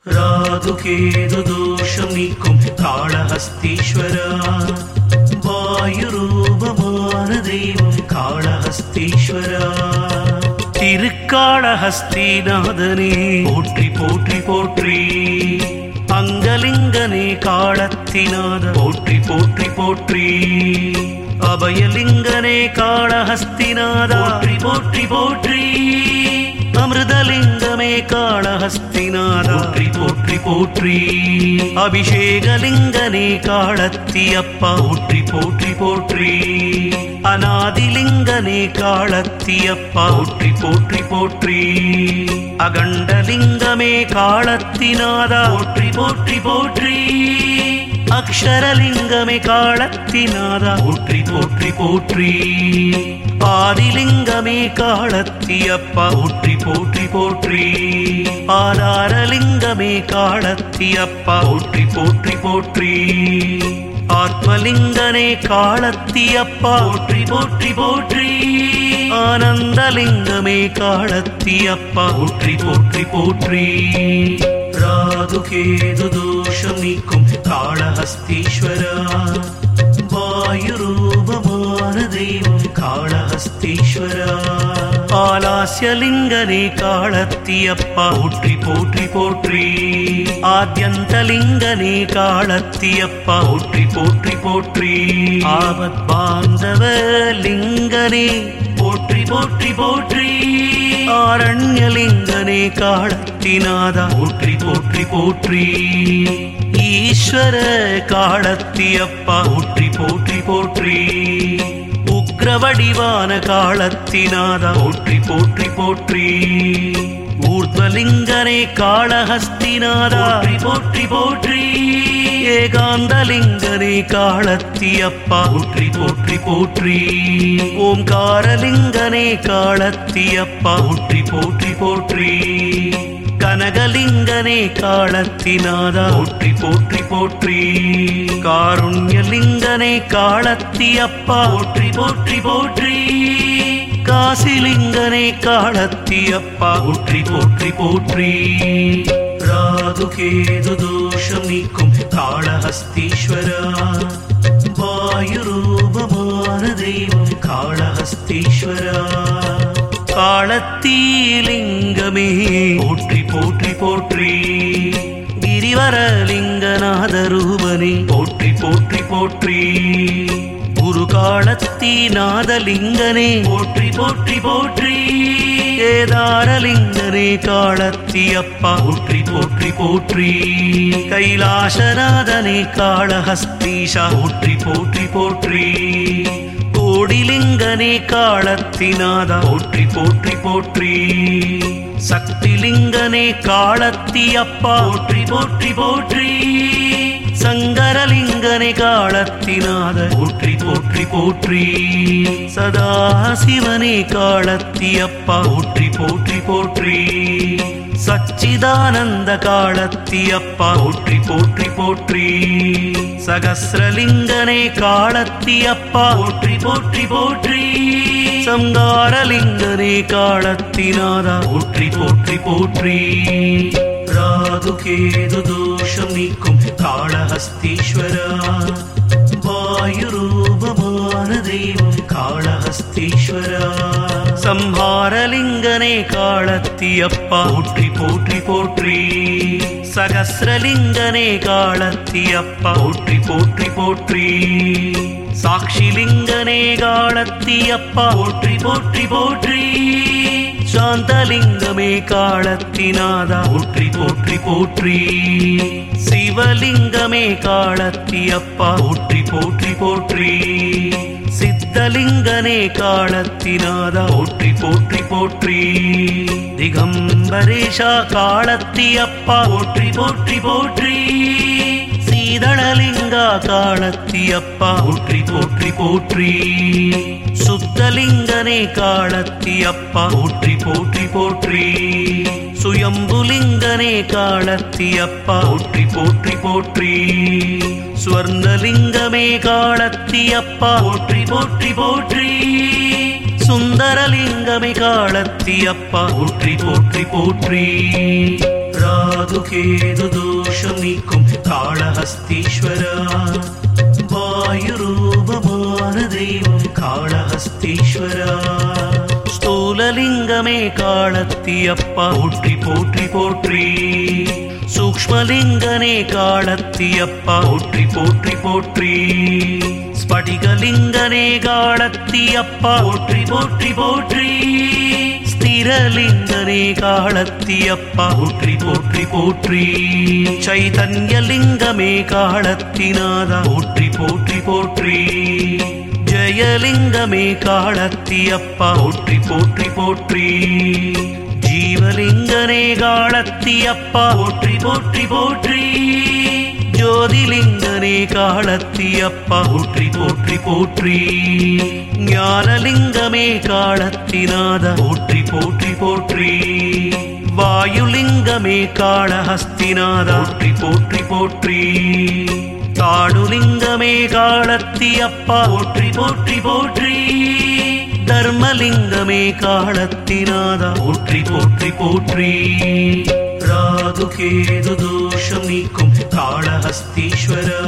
ராதுகேது தோஷம் நீக்கும் காளஹஸ்தீஸ்வரா வாயுரூபமான தெய்வம் காளஹஸ்தீஸ்வரா திருக்காளஹஸ்திநாதனே போற்றி போற்றி போற்றி அங்கலிங்கனே காளத்திநாத போற்றி போற்றி போற்றி அபயலிங்கனே காளஹஸ்திநாத போற்றி போற்றி போற்றி அமிர்தலிங்கமே காளஹஸ்திநாத போற்றி போற்றி போற்றி அபிஷேகலிங்கனே காளத்தியப்பா போற்றி போற்றி போற்றி அநாதிலிங்கனே காளத்தியப்பா போற்றி போற்றி போற்றி அகண்டலிங்கமே காளத்தினாதா போற்றி போற்றி போற்றி அக்ஷரலிங்கமே காளத்தினாதா போற்றி போற்றி போற்றி ஆதிலிங்கமே காளத்தியப்பா போற்றி போற்றி போற்றி ஆதாரலிங்கமே காளத்தியப்பா போற்றி போற்றி போற்றி ஆத்மலிங்கனே காளத்தியப்பா போற்றி போற்றி போற்றி ஆனந்தலிங்கமே காளத்தியப்பா போற்றி போற்றி போற்றி ராதுகேது தோஷம் நீக்கும் காளஹஸ்தீஸ்வரா வாயுரூபமான தெய்வம் காளஹஸ்தீஸ்வரா ஆலாஸ்யலிங்கனே காளத்தியப்பா போற்றி போற்றி போற்றி ஆத்யந்தலிங்கனே காளத்தியப்பா போற்றி போற்றி போற்றி ஆபத் பாந்தவ லிங்கனே போற்றி போற்றி போற்றி ஆரண்யலிங்கனே காளத்தினாதா போற்றி போற்றி போற்றி ஈஸ்வர காளத்தியப்பா போற்றி போற்றி போற்றி உக்ரவடிவான காளத்தினாதா போற்றி போற்றி போற்றி ஊர்த்வலிங்கனே காளஹஸ்தினாதா போற்றி போற்றி போற்றி ஏகாந்தலிங்கனே காளத்தியப்பா போற்றி போற்றி போற்றி ஓம்காரலிங்கனே காளத்தியப்பா போற்றி போற்றி போற்றி கனகலிங்கனே காளத்தினாதா போற்றி போற்றி போற்றி காருண்யலிங்கனே காளத்தியப்பா போற்றி போற்றி போற்றி காசிலிங்கனே காளத்தியப்பா போற்றி போற்றி போற்றி ராதுகேது தோஷம் நீக்கும் காளஹஸ்தீஸ்வரா வாயுரூபமான தெய்வம் காளஹஸ்தீஸ்வரா காலத்தீலிங்கமே போற்றி போற்றி போற்றி கிரிவரலிங்கநாத ரூபனே போற்றி போற்றி போற்றி குரு காலத்தி நாதலிங்கனே போற்றி போற்றி போற்றி கேதாரலிங்கனே காலத்தியப்பா போற்றி போற்றி போற்றி கைலாசநாதனே காளஹஸ்தீஷா போற்றி போற்றி போற்றி கோடிலிங்கனே காளத்தினாதா போற்றி போற்றி போற்றி சக்திலிங்கனே காளத்தியப்பா போற்றி போற்றி போற்றி சங்கரலிங்கனை காளத்தினாத போற்றி போற்றி போற்றி சதா சிவனே காளத்தியப்பா போற்றி போற்றி போற்றி சச்சிதானந்த காளத்தியப்பா போற்றி போற்றி போற்றி சகசிரலிங்கனே காளத்தியப்பா போற்றி போற்றி போற்றி சங்காரலிங்கனே காளத்தினாதா போற்றி போற்றி போற்றி ராதுகேது தோஷம் நீக்கும் காளஹஸ்தீஸ்வரா வாயுரூபமான தெய்வம் காளஹஸ்தீஸ்வரா சம்ஹாரலிங்கனே காளத்தியப்பா போற்றி போற்றி போற்றி சகசிரலிங்கனே காளத்தியப்பா போற்றி போற்றி போற்றி சாட்சிலிங்கனே காளத்தியப்பா போற்றி போற்றி போற்றி சாந்தலிங்கமே காளத்தினாதா போற்றி போற்றி போற்றி சிவலிங்கமே காளத்தியப்பா போற்றி போற்றி போற்றி சித்தலிங்கனே காளத்தினாதா போற்றி போற்றி போற்றி திகம்பரேஷா காளத்தியப்பா போற்றி போற்றி போற்றி சீதளலிங்கா காளத்தியப்பா போற்றி போற்றி போற்றி சுத்தலிங்கனே காளத்தியப்பா போற்றி போற்றி போற்றி சுயம்புலிங்கனே காளத்தியப்பா போற்றி போற்றி போற்றி ஸ்வர்ணலிங்கமே காளத்தியப்பா போற்றி போற்றி போற்றி சுந்தரலிங்கமே காளத்தியப்பா போற்றி போற்றி போற்றி ராகுகேது தோஷம் நீக்கும் காளஹஸ்தீஸ்வரா வாயுரூபமான தெய்வம் காளஹஸ்தீஸ்வரா ஸ்தூலலிங்கமே காளத்தியப்பா போற்றி போற்றி போற்றி சூக்ஷ்மலிங்கனே காளத்தியப்பா போற்றி போற்றி போற்றி ஸ்படிகலிங்கனே காளத்தியப்பா போற்றி போற்றி போற்றி ஸ்திரலிங்கனே காளத்தியப்பா போற்றி போற்றி போற்றி சைதன்யலிங்கமே காளத்தினாதா போற்றி போற்றி போற்றி ஜெயலிங்கமே காளத்தியப்பா போற்றி போற்றி போற்றி ஜீவலிங்கனே காளத்தியப்பா போற்றி போற்றி போற்றி ஜோதிலிங்கனே காளத்தியப்பா போற்றி போற்றி போற்றி ஞானலிங்கமே காளத்தினாத போற்றி போற்றி போற்றி வாயுலிங்கமே காளஹஸ்திநாத போற்றி போற்றி போற்றி தாடுலிங்கமே காளத்தியப்பா போற்றி போற்றி போற்றி தர்மலிங்கமே காளத்தினாதா போற்றி போற்றி போற்றி ராகுகேது தோஷம் நீக்கும் காளஹஸ்தீஸ்வரா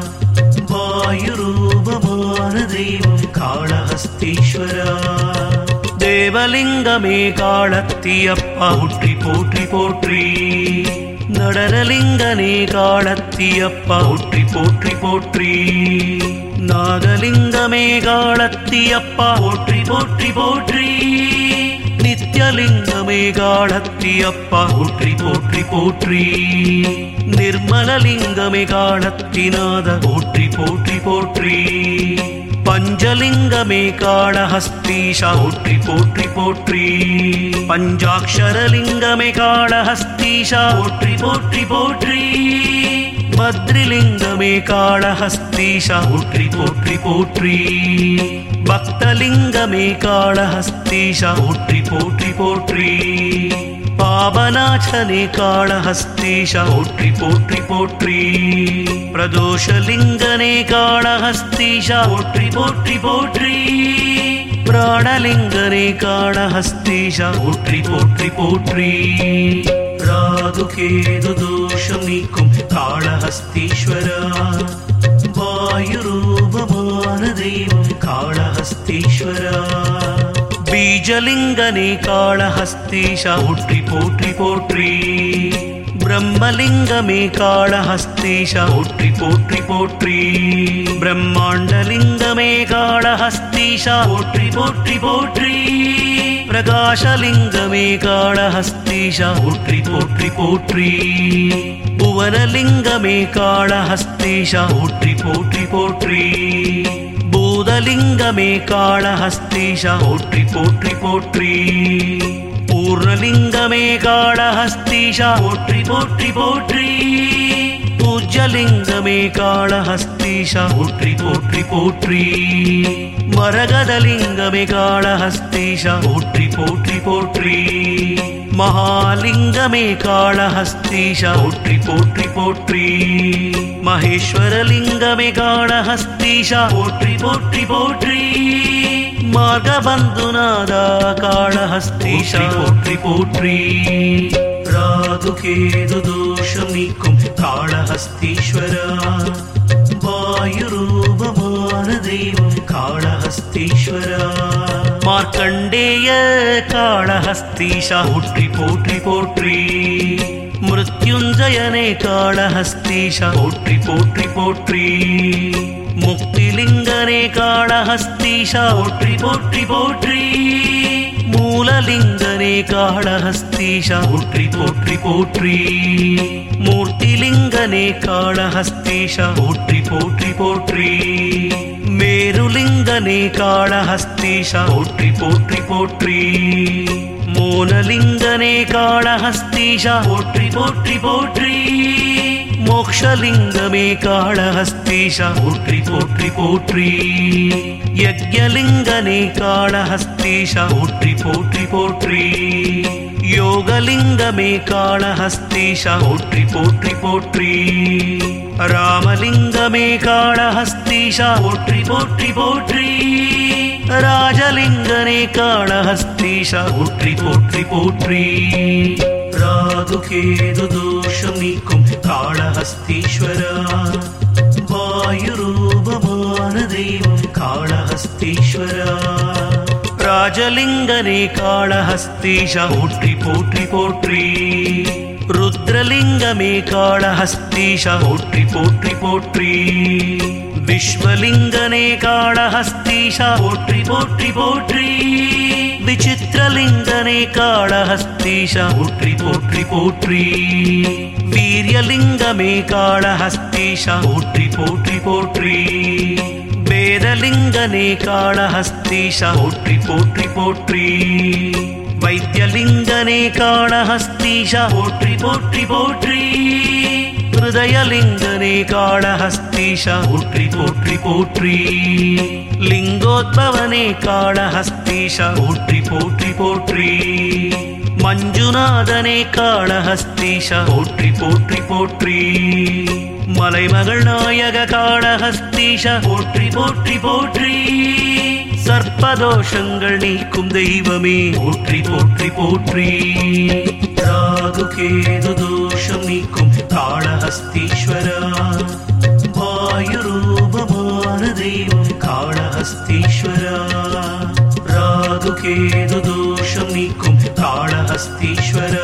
வாயுரூபமான தெய்வம் காளஹஸ்தீஸ்வரா தேவலிங்கமே காளத்தியப்பா போற்றி போற்றி போற்றி நடனலிங்கனே காளத்தியப்பா போற்றி போற்றி போற்றி நாகலிங்கமே காளத்தியப்பா போற்றி போற்றி போற்றி நித்யலிங்கமே காளத்தியப்பா போற்றி போற்றி போற்றி நிர்மலலிங்கமே காளத்தினாத போற்றி போற்றி போற்றி பஞ்சலிங்கமே காளஹஸ்தீஷா போற்றி போற்றி போற்றி பஞ்சாட்சரலிங்கமே காளஹஸ்தீஷா போற்றி போற்றி போற்றி பத்ரிலிங்கமே காளஹஸ்தீஷா போற்றி போற்றி போற்றி பக்தலிங்கமே காளஹஸ்தீஷா போற்றி போற்றி போற்றி பாபநாசனே காளஹஸ்தீஷா போற்றி போற்றி போற்றி பிரதோஷலிங்கனே காளஹஸ்தீஷா போற்றி போற்றி போற்றி பிராணலிங்கனே காளஹஸ்தீஷா போற்றி போற்றி போற்றி ராகுகேது தோஷம் நீக்கும் காளஹஸ்தீஸ்வரா வாயுரூபமான தெய்வம் காளஹஸ்தீஸ்வரா பீஜலிங்கனே காளஹஸ்தீஷா போற்றி போற்றி போற்றி பிரம்மலிங்கமே காளஹஸ்தீஷா போற்றி போற்றி போற்றி பிரம்மாண்டலிங்கமே காளஹஸ்தீஷா போற்றி போற்றி போற்றி பிரகாசலிங்கமே காளஹஸ்தீஷா போற்றி போற்றி போற்றி புவனலிங்கமே காளஹஸ்தீஷா போற்றி போற்றி போற்றி பூதலிங்கமே காளஹஸ்தீஷா போற்றி போற்றி போற்றி பூர்ணலிங்கமே காளஹஸ்தீஷா போற்றி போற்றி போற்றி பூஜ்யலிங்கமே காளஹஸ்தீஷா போற்றி போற்றி போற்றி மரகதலிங்கமே காளஹஸ்தீஷா போற்றி போற்றி போற்றி மகாலிங்கமே காளஹஸ்தீஷா போற்றி போற்றி போற்றி மகேஸ்வரலிங்கமே காளஹஸ்தீஷா போற்றி போற்றி போற்றி மார்கபந்துநாதா காளஹஸ்தீஷா போற்றி போற்றி ராகுகேது தோஷம் நீக்கும் காளஹஸ்தீஸ்வரா வாயுரூபமான தெய்வம் காளஹஸ்தீஸ்வரா மார்க்கண்டேய காளஹஸ்தீஷா போற்றி போற்றி போற்றி மிருத்யுஞ்சயனே காளஹஸ்தீஷா போற்றி போற்றி போற்றி முக்திலிங்கனே காளஹஸ்தீஷா போற்றி போற்றி போற்றி மூலலிங்கனே காளஹஸ்தீஷா போற்றி போற்றி போற்றி மூர்த்திலிங்கனே காளஹஸ்தீஷா போற்றி போற்றி போற்றி மேருலிங்கனே காளஹஸ்தீஷா போற்றி போற்றி போற்றி மோனலிங்கனே காளஹஸ்தீஷா போற்றி போற்றி போற்றி மோக்ஷலிங்கமே காளஹஸ்தீஷா போற்றி போற்றி போற்றி யஜ்யலிங்கனே காளஹஸ்தீஷா போற்றி போற்றி போற்றி யோகலிங்கமே காளஹஸ்தீஷா போற்றி போற்றி போற்றி ராமலிங்கமே காளஹஸ்தீஷா போற்றி போற்றி போற்றி ராஜலிங்கனே காளஹஸ்தீஷா போற்றி போற்றி போற்றி ராகுகேது தோஷம் நீக்கும் காளஹஸ்தீஸ்வரா வாயுரூபமான தெய்வம் காளஹஸ்தீஸ்வரா ராஜலிங்கனே காளஹஸ்தீஷ போற்றி போற்றி போற்றி ருத்ரலிங்கமே காளஹஸ்தீஷ போற்றி போற்றி போற்றி விஸ்வலிங்கனே காளஹஸ்தீஷ போற்றி போற்றி போற்றி விசித்திரலிங்கனே காளஹஸ்தீஷ போற்றி போற்றி போற்றி வீரியலிங்கமே காளஹஸ்தீஷ போற்றி போற்றி போற்றி வேதலிங்கனே காளஹஸ்தீஷ போற்றி போற்றி போற்றி வைத்தியலிங்கனே காளஹஸ்தீஷ போற்றி போற்றி போற்றி ஹிருதயலிங்கனே காளஹஸ்தீஷ போற்றி போற்றி போற்றி லிங்கோத்பவனே காளஹஸ்தீஷ போற்றி போற்றி போற்றி மஞ்சுநாதனே காளஹஸ்தீஷ போற்றி போற்றி போற்றி மலைமகள் நாயக காளஹஸ்தீஷ போற்றி போற்றி போற்றி சர்ப்பதோஷங்கள் நீக்கும் தெய்வமே போற்றி போற்றி போற்றி ராகு கேது தோஷம் நீக்கும் காளஹஸ்தீஸ்வரா வாயுரூபமான தெய்வம் காளஹஸ்தீஸ்வரா ராகு கேது தோஷம் நீக்கும் காளஹஸ்தீஸ்வரா